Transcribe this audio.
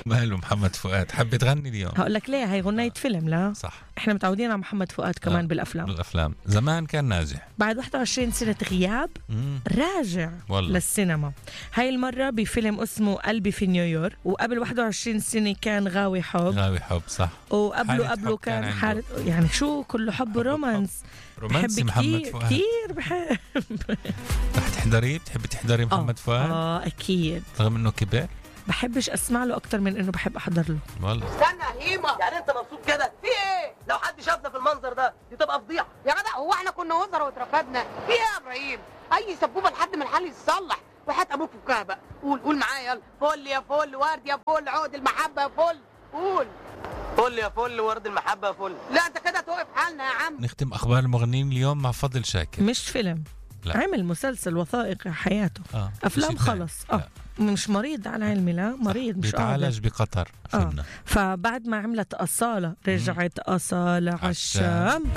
ماله محمد فؤاد حب تغني اليوم هقول لك ليه هي غنية فيلم لا صح احنا متعودين على محمد فؤاد كمان آه. بالافلام بالافلام زمان كان ناجح بعد 21 سنة غياب مم. راجع والله. للسينما هاي المرة بفيلم اسمه قلبي في نيويورك وقبل 21 سنة كان غاوي حب غاوي حب صح وقبله حالة قبله حب كان كان عنده. حالة يعني شو كله حب ورومانس رومانسي بحب محمد كتير فؤاد كتير بحب رح تحضريه بتحبي تحضري محمد آه. فؤاد اه اكيد رغم انه كبر بحبش اسمع له اكتر من انه بحب احضر له والله استنى يا هيما يعني انت مبسوط كده في ايه لو حد شافنا في المنظر ده دي تبقى فضيحه يا جدع هو احنا كنا وزراء واترفدنا في ايه يا ابراهيم اي سبوبه لحد ما الحال يتصلح وحياة ابوك فكها بقى قول قول معايا يلا فل يا فل ورد يا فل عقد المحبه يا فل قول فل يا فل ورد المحبه يا فل لا انت كده توقف حالنا يا عم نختم اخبار المغنيين اليوم مع فضل شاكر مش فيلم لا. عمل مسلسل وثائقي حياته اه افلام مش ثاني. خلص اه مش مريض على علمي لا مريض مش قادر بيتعالج بقطر آه. فهمنا فبعد ما عملت أصالة رجعت أصالة عالشام. عالشام